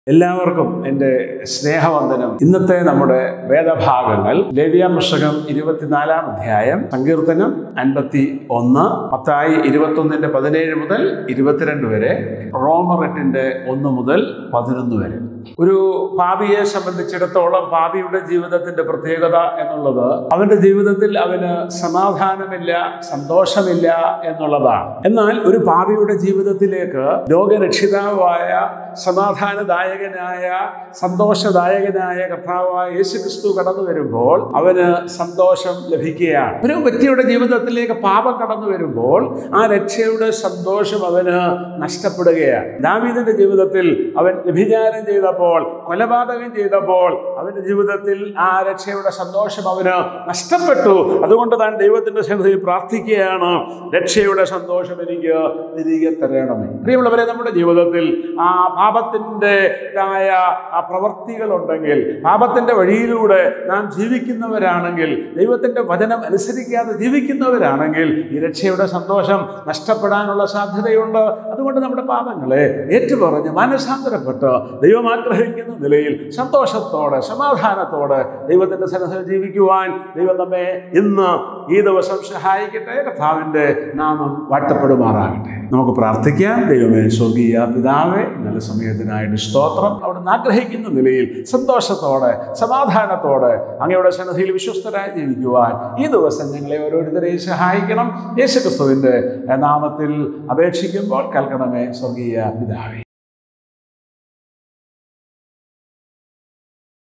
എല്ലാവർക്കും എൻ്റെ സ്നേഹവന്ദനം ഇന്നത്തെ നമ്മുടെ വേദഭാഗങ്ങൾ ലേവ്യ പുസ്തകം ഇരുപത്തിനാലാം അധ്യായം സങ്കീർത്തനം അൻപത്തി ഒന്ന് പത്തായി ഇരുപത്തൊന്നിൻ്റെ പതിനേഴ് മുതൽ ഇരുപത്തിരണ്ട് വരെ റോമർ എട്ടിൻ്റെ ഒന്ന് മുതൽ പതിനൊന്ന് വരെ ഒരു പാപിയെ സംബന്ധിച്ചിടത്തോളം പാപിയുടെ ജീവിതത്തിന്റെ പ്രത്യേകത എന്നുള്ളത് അവന്റെ ജീവിതത്തിൽ അവന് സമാധാനമില്ല സന്തോഷമില്ല എന്നുള്ളതാണ് എന്നാൽ ഒരു പാപിയുടെ ജീവിതത്തിലേക്ക് ലോകരക്ഷിതാവായ സമാധാനദായകനായ സന്തോഷദായകനായ കർത്താവായ യേശു ക്രിസ്തു കടന്നു വരുമ്പോൾ അവന് സന്തോഷം ലഭിക്കുകയാണ് ഒരു വ്യക്തിയുടെ ജീവിതത്തിലേക്ക് പാപം കടന്നു വരുമ്പോൾ ആ രക്ഷയുടെ സന്തോഷം അവന് നഷ്ടപ്പെടുകയാണ് ദാവീദിന്റെ ജീവിതത്തിൽ അവൻ വ്യഭിചാരം ചെയ്തപ്പോൾ കൊലപാതകം ചെയ്തപ്പോൾ അവന്റെ ജീവിതത്തിൽ ആ രക്ഷയുടെ സന്തോഷം അവന് നഷ്ടപ്പെട്ടു അതുകൊണ്ട് താൻ ദൈവത്തിന്റെ സന്നിധിയിൽ പ്രാർത്ഥിക്കുകയാണ് രക്ഷയുടെ സന്തോഷം എനിക്ക് തിരികെ തരണമേ പ്രിയമുള്ളവരെ നമ്മുടെ ജീവിതത്തിൽ ആ പാപത്തിൻ്റെതായ ആ പ്രവൃത്തികളുണ്ടെങ്കിൽ പാപത്തിന്റെ വഴിയിലൂടെ നാം ജീവിക്കുന്നവരാണെങ്കിൽ ദൈവത്തിന്റെ വചനം അനുസരിക്കാതെ ജീവിക്കുന്നവരാണെങ്കിൽ ഈ രക്ഷയുടെ സന്തോഷം നഷ്ടപ്പെടാനുള്ള സാധ്യതയുണ്ട് അതുകൊണ്ട് നമ്മുടെ പാപങ്ങളെ ഏറ്റുപറഞ്ഞ് മനസാന്തരപ്പെട്ട് ദൈവം ആഗ്രഹിക്കുന്ന നിലയിൽ സന്തോഷത്തോടെ സമാധാനത്തോടെ ദൈവത്തിന്റെ സന്നദ്ധ ജീവിക്കുവാൻ ദൈവം നമ്മെ ഇന്ന് ഈ ദിവസം സഹായിക്കട്ടെ കർത്താവിൻ്റെ നാമം വാഴ്ത്തപ്പെടുമാറാകട്ടെ നമുക്ക് പ്രാർത്ഥിക്കാം ദൈവമേ സ്വർഗീയ പിതാവേ നല്ല സമയത്തിനായിട്ട് സ്തോത്രം അവിടുന്ന് ആഗ്രഹിക്കുന്ന നിലയിൽ സന്തോഷത്തോടെ സമാധാനത്തോടെ അങ്ങയുടെ സന്നദ്ധിയിൽ വിശ്വസ്തരായി ജീവിക്കുവാൻ ഈ ദിവസം ഞങ്ങളെ ഓരോരുത്തരെയും സഹായിക്കണം യേശുക്രിസ്തുവിൻ്റെ നാമത്തിൽ അപേക്ഷിക്കുമ്പോൾ കേൾക്കണമേ സ്വർഗീയ പിതാവേ